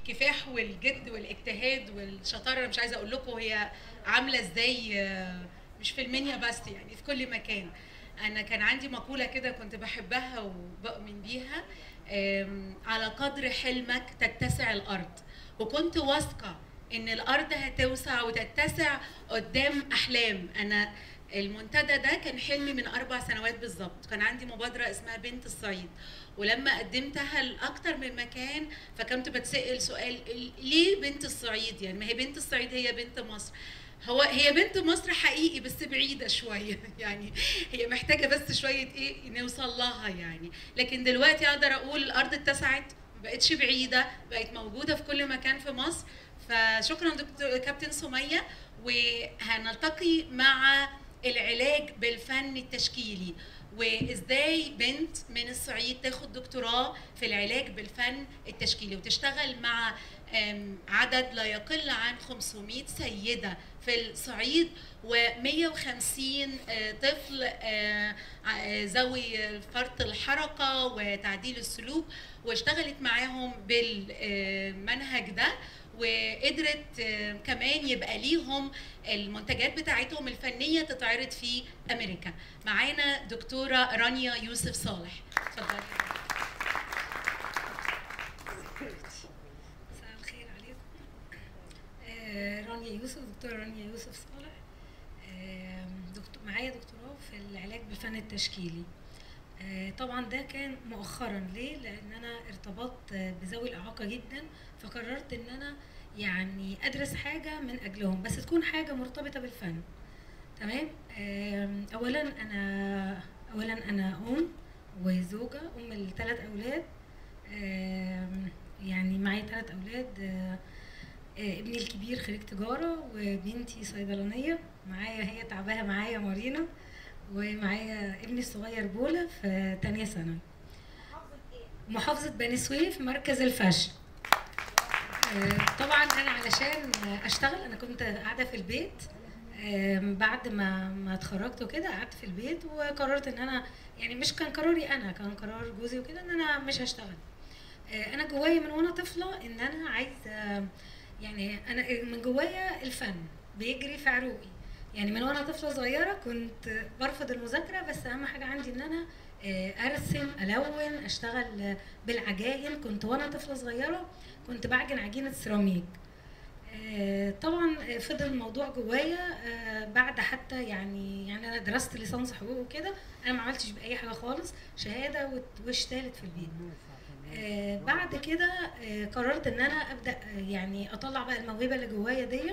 الكفاح والجد والاجتهاد والشطاره مش عايزه اقول لكم هي عامله ازاي آه، مش في المنيا بس يعني في كل مكان انا كان عندي مقوله كده كنت بحبها وبؤمن بيها آم، على قدر حلمك تتسع الارض وكنت واثقه ان الارض هتوسع وتتسع قدام احلام انا المنتدى ده كان حلمي من اربع سنوات بالظبط كان عندي مبادره اسمها بنت الصعيد ولما قدمتها لاكتر من مكان فكنت بتسال سؤال ليه بنت الصعيد يعني ما هي بنت الصعيد هي بنت مصر هو هي بنت مصر حقيقي بس بعيدة شوية يعني هي محتاجة بس شوية ايه نوصل لها يعني لكن دلوقتي اقدر اقول الارض اتسعت ما بقتش بعيدة بقت موجودة في كل مكان في مصر فشكرا دكتور كابتن سمية وهنلتقي مع العلاج بالفن التشكيلي وازاي بنت من الصعيد تاخد دكتوراه في العلاج بالفن التشكيلي وتشتغل مع آم، عدد لا يقل عن 500 سيده في الصعيد و150 طفل آه، ع- ذوي فرط الحركه وتعديل السلوك واشتغلت معاهم بالمنهج ده وقدرت آه، كمان يبقى ليهم المنتجات بتاعتهم الفنيه تتعرض في امريكا معانا دكتوره رانيا يوسف صالح اتفضلي مساء الخير عليكم آه، رانيا يوسف دكتورة رانيا يوسف صالح آه، دكتور معايا دكتوراه في العلاج بالفن التشكيلي آه، طبعا ده كان مؤخرا ليه لان انا ارتبطت آه، بذوي الاعاقه جدا فقررت ان انا يعني ادرس حاجه من اجلهم بس تكون حاجه مرتبطه بالفن تمام آم، اولا انا اولا انا ام وزوجه ام لثلاث اولاد آم، يعني معايا ثلاث اولاد آه، آه، ابني الكبير خريج تجاره وبنتي صيدلانيه معايا هي تعباها معايا مارينا ومعايا ابني الصغير بولا في تانية ثانوي محافظة بني سويف مركز الفشل آه، طبعا انا علشان اشتغل انا كنت قاعده في البيت آم، بعد ما ما اتخرجت وكده قعدت في البيت وقررت ان انا يعني مش كان قراري انا كان قرار جوزي وكده ان انا مش هشتغل آه، انا جوايا من وانا طفله ان انا عايزه يعني انا من جوايا الفن بيجري في عروقي يعني من وانا طفله صغيره كنت برفض المذاكره بس اهم حاجه عندي ان انا آه، ارسم الون اشتغل آه، بالعجائن كنت وانا طفله صغيره كنت بعجن عجينه سيراميك آه، طبعا آه، فضل الموضوع جوايا آه، بعد حتى يعني يعني انا درست ليسانس حقوق وكده انا ما عملتش باي حاجه خالص شهاده وت- وش تالت في البيت آه، بعد كده آه، قررت ان انا ابدا آه، يعني اطلع بقى الموهبه اللي جوايا دي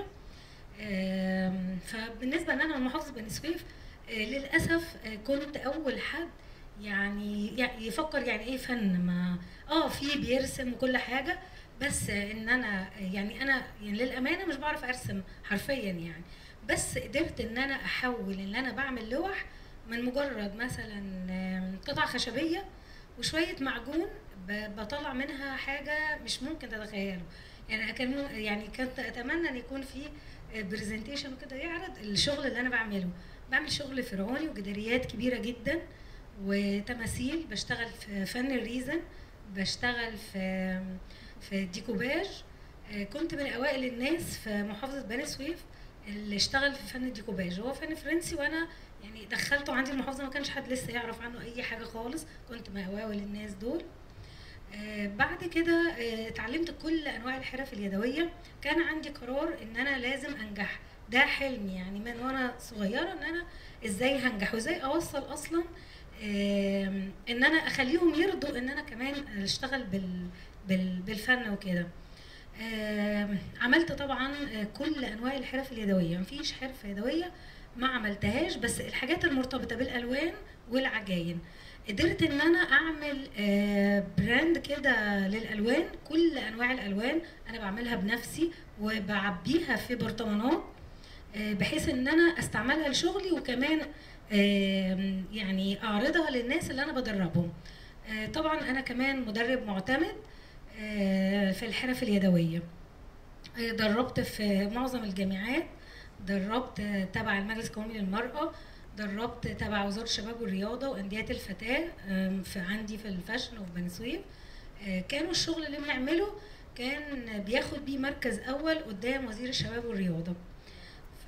آم، فبالنسبه ان انا من محافظه بني سويف آه، للاسف آه، كنت اول حد يعني يعني يفكر يعني ايه فن ما اه في بيرسم وكل حاجه بس آه، ان انا آه، يعني انا يعني للامانه مش بعرف ارسم حرفيا يعني بس قدرت ان انا احول ان انا بعمل لوح من مجرد مثلا آم، قطع خشبيه وشويه معجون ب- بطلع منها حاجه مش ممكن تتخيله يعني أنا كان مو- يعني كنت اتمنى ان يكون في برزنتيشن كده يعرض الشغل اللي انا بعمله بعمل شغل فرعوني وجداريات كبيره جدا وتماثيل بشتغل في فن الريزن بشتغل في في ديكوباج آه، كنت من اوائل الناس في محافظه بني سويف اللي اشتغل في فن الديكوباج هو فن فرنسي وانا يعني دخلته عندي المحافظه ما كانش حد لسه يعرف عنه اي حاجه خالص كنت من اوائل الناس دول آه، بعد كده آه، اتعلمت كل انواع الحرف اليدويه كان عندي قرار ان انا لازم انجح ده حلمي يعني من وانا صغيره ان انا ازاي هنجح وازاي اوصل اصلا آم، ان انا اخليهم يرضوا ان انا كمان اشتغل بال بال بالفن وكده آم، عملت طبعا آه، كل انواع الحرف اليدويه مفيش حرفه يدويه ما عملتهاش بس الحاجات المرتبطه بالالوان والعجاين قدرت ان انا اعمل آه، براند كده للالوان كل انواع الالوان انا بعملها بنفسي وبعبيها في برطمانات آه، بحيث ان انا استعملها لشغلي وكمان آم، يعني اعرضها للناس اللي انا بدربهم آه، طبعا انا كمان مدرب معتمد آه، في الحرف اليدويه آه، دربت في معظم الجامعات دربت آه، تبع المجلس القومي للمراه دربت تبع وزاره الشباب والرياضه وانديه الفتاه آم، في عندي في الفاشن وفي بني سويف آه، كانوا الشغل اللي بنعمله كان بياخد بيه مركز اول قدام وزير الشباب والرياضه ف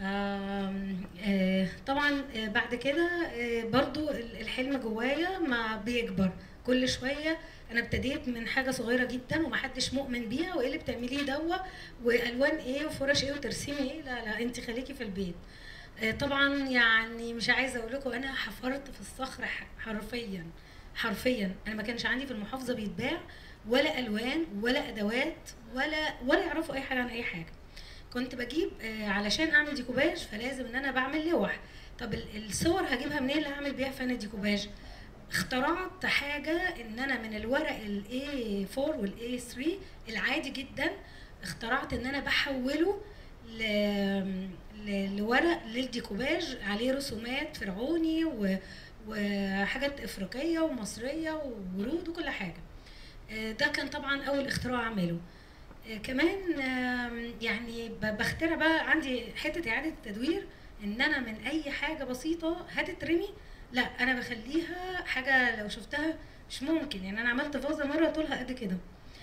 آه، طبعا آه، بعد كده آه، برضو ال- الحلم جوايا ما بيكبر كل شويه انا ابتديت من حاجه صغيره جدا ومحدش مؤمن بيها وايه اللي بتعمليه دوا والوان ايه وفرش ايه وترسيمي ايه لا لا انت خليكي في البيت آه، طبعا يعني مش عايزه اقول لكم انا حفرت في الصخر ح- حرفيا حرفيا انا ما كانش عندي في المحافظه بيتباع ولا الوان ولا ادوات ولا ولا يعرفوا اي حاجه عن اي حاجه كنت بجيب آه، علشان اعمل ديكوباج فلازم ان انا بعمل لوح طب ال- الصور هجيبها منين اللي هعمل بيها فن الديكوباج اخترعت حاجه ان انا من الورق الاي 4 والاي 3 العادي جدا اخترعت ان انا بحوله ل... ل... لورق للديكوباج عليه رسومات فرعوني و... وحاجات افريقيه ومصريه وورود وكل حاجه آه، ده كان طبعا اول اختراع اعمله آه، كمان آم، يعني ب- بخترع بقى عندي حته اعاده التدوير ان انا من اي حاجه بسيطه هتترمي لا انا بخليها حاجه لو شفتها مش ممكن يعني انا عملت فازه مره طولها قد كده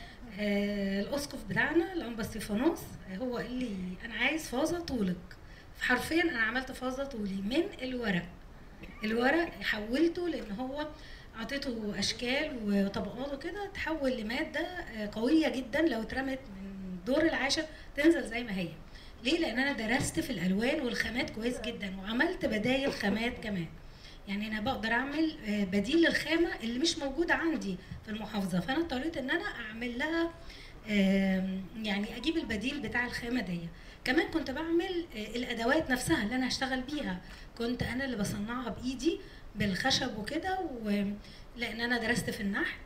آه الاسقف بتاعنا الانبا ستيفانوس آه، هو قال لي انا عايز فازه طولك حرفيا انا عملت فازه طولي من الورق الورق حولته لان هو اعطيته اشكال وطبقات وكده تحول لماده آه، قويه جدا لو اترمت من دور العاشر تنزل زي ما هي ليه لان انا درست في الالوان والخامات كويس جدا وعملت بدايل خامات كمان يعني انا بقدر اعمل آه، بديل للخامه اللي مش موجوده عندي في المحافظه فانا اضطريت ان انا اعمل لها آم، يعني اجيب البديل بتاع الخامه دي كمان كنت بعمل آه، الادوات نفسها اللي انا هشتغل بيها كنت انا اللي بصنعها بايدي بالخشب وكده و- لان انا درست في النحت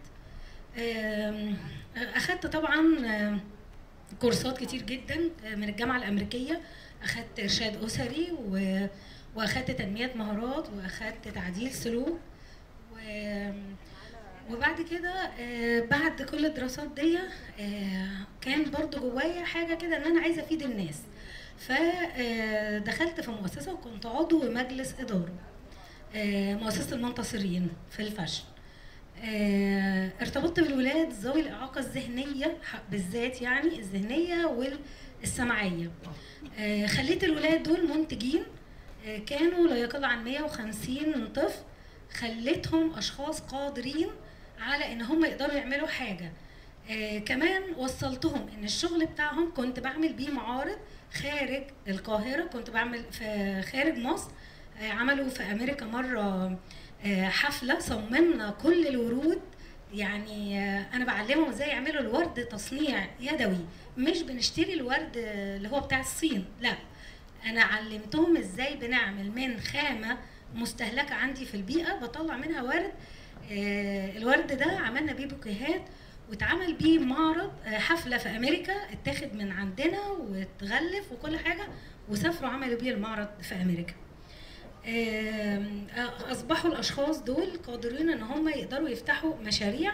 آم، اخدت طبعا آم، كورسات كتير جدا من الجامعه الامريكيه اخدت ارشاد اسري و... واخدت تنميه مهارات واخدت تعديل سلوك و... وبعد كده آه، بعد كل الدراسات دي آه، كان برضو جوايا حاجه كده ان انا عايزه افيد الناس فدخلت في مؤسسه وكنت عضو مجلس اداره آه، مؤسسه المنتصرين في الفاشن آه، ارتبطت بالولاد ذوي الاعاقه الذهنيه ح- بالذات يعني الذهنيه والسمعيه آه، خليت الولاد دول منتجين آه، كانوا لا يقل عن 150 طفل خليتهم اشخاص قادرين على ان هم يقدروا يعملوا حاجه آه كمان وصلتهم ان الشغل بتاعهم كنت بعمل بيه معارض خارج القاهره كنت بعمل في خارج مصر آه عملوا في امريكا مره آه حفله صممنا كل الورود يعني آه انا بعلمهم ازاي يعملوا الورد تصنيع يدوي مش بنشتري الورد آه، اللي هو بتاع الصين لا انا علمتهم ازاي بنعمل من خامه مستهلكه عندي في البيئه بطلع منها ورد آه، الورد ده عملنا بيه بوكيهات واتعمل بيه معرض آه، حفله في امريكا اتاخد من عندنا واتغلف وكل حاجه وسافروا عملوا بيه المعرض في امريكا آم، اصبحوا الاشخاص دول قادرين ان هم يقدروا يفتحوا مشاريع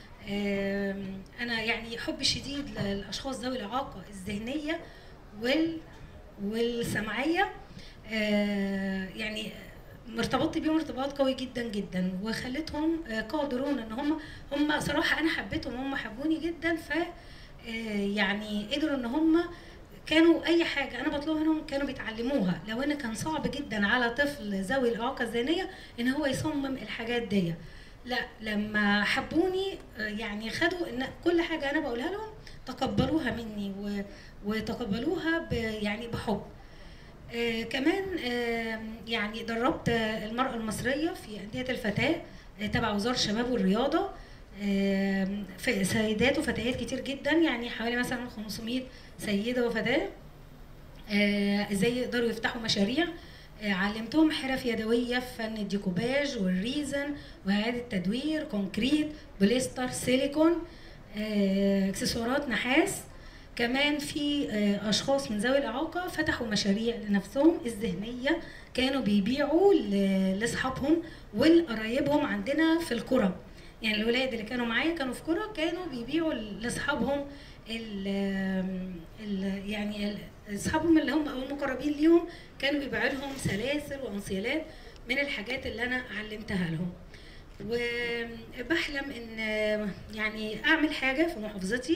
آم، انا يعني حبي شديد للاشخاص ذوي الاعاقه الذهنيه وال والسمعيه آه، يعني ارتبطت بيهم ارتباط قوي جدا جدا وخلتهم آه، قادرون ان هم هم صراحه انا حبيتهم هم حبوني جدا ف آه، يعني قدروا ان هم كانوا اي حاجه انا بطلبها منهم كانوا بيتعلموها لو ان كان صعب جدا على طفل ذوي الاعاقه الذهنيه ان هو يصمم الحاجات دي لا لما حبوني آه، يعني خدوا ان كل حاجه انا بقولها لهم تقبلوها مني و- وتقبلوها ب يعني بحب آه كمان آه يعني دربت آه، المرأة المصرية في أندية الفتاة آه تبع وزارة الشباب والرياضة آه في سيدات وفتيات كتير جدا يعني حوالي مثلا 500 سيدة وفتاة آه ازاي يقدروا يفتحوا مشاريع آه علمتهم حرف يدوية في فن الديكوباج والريزن وإعادة تدوير كونكريت بوليستر سيليكون آه اكسسوارات نحاس كمان في آه، اشخاص من ذوي الاعاقه فتحوا مشاريع لنفسهم الذهنيه كانوا بيبيعوا ل- لاصحابهم ولقرايبهم عندنا في القرى يعني الولاد اللي كانوا معايا كانوا في قرى كانوا بيبيعوا لاصحابهم ال ال يعني ال- اصحابهم اللي هم او المقربين ليهم كانوا بيبيعوا لهم سلاسل وانسيالات من الحاجات اللي انا علمتها لهم وبحلم ان يعني اعمل حاجه في محافظتي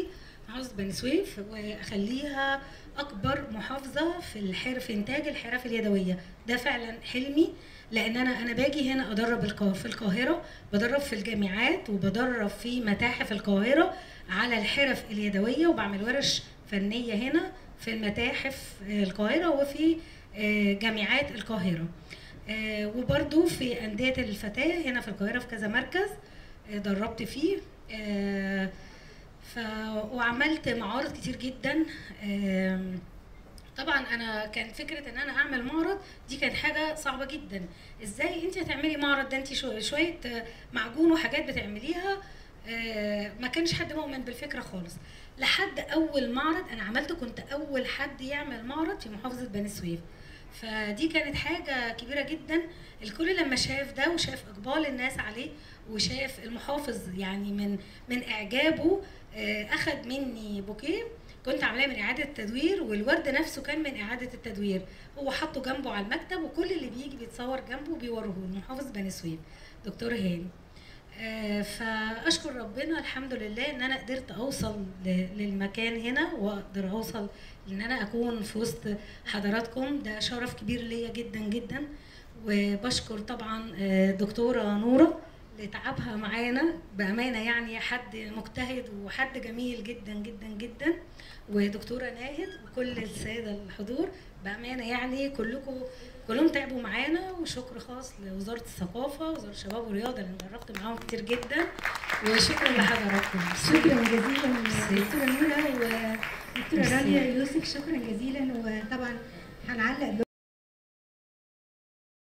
محافظة بني سويف واخليها اكبر محافظة في الحرف انتاج الحرف اليدوية ده فعلا حلمي لان انا انا باجي هنا ادرب القا- في القاهرة بدرب في الجامعات وبدرب في متاحف القاهرة على الحرف اليدوية وبعمل ورش فنية هنا في المتاحف آه، القاهرة وفي آه، جامعات القاهرة آه، وبرضو في أندية الفتاة هنا في القاهرة في كذا مركز آه، دربت فيه آه، ف وعملت معارض كتير جدا آم، طبعا انا كان فكره ان انا اعمل معرض دي كانت حاجه صعبه جدا ازاي انت هتعملي معرض ده انت شو- شويه آه، معجون وحاجات بتعمليها آه، ما كانش حد مؤمن بالفكره خالص لحد اول معرض انا عملته كنت اول حد يعمل معرض في محافظه بني سويف فدي كانت حاجه كبيره جدا الكل لما شاف ده وشاف اقبال الناس عليه وشاف المحافظ يعني من من اعجابه آه، اخد مني بوكيه كنت عاملاه من اعاده تدوير والورد نفسه كان من اعاده التدوير هو حطه جنبه على المكتب وكل اللي بيجي بيتصور جنبه بيوروه محافظ بني سويف دكتور هاني آه، فاشكر ربنا الحمد لله ان انا قدرت اوصل ل- للمكان هنا واقدر اوصل ان انا اكون في وسط حضراتكم ده شرف كبير ليا جدا جدا وبشكر طبعا آه، دكتوره نوره لتعبها معانا بامانه يعني حد مجتهد وحد جميل جدا جدا جدا ودكتوره ناهد وكل الساده الحضور بامانه يعني كلكم كلهم تعبوا معانا وشكر خاص لوزاره الثقافه وزاره الشباب والرياضه اللي اتدربت معاهم كتير جدا وشكرا لحضراتكم شكرا جزيلا دكتوره نوره ودكتوره ميرسي. رانيا يوسف شكرا جزيلا وطبعا هنعلق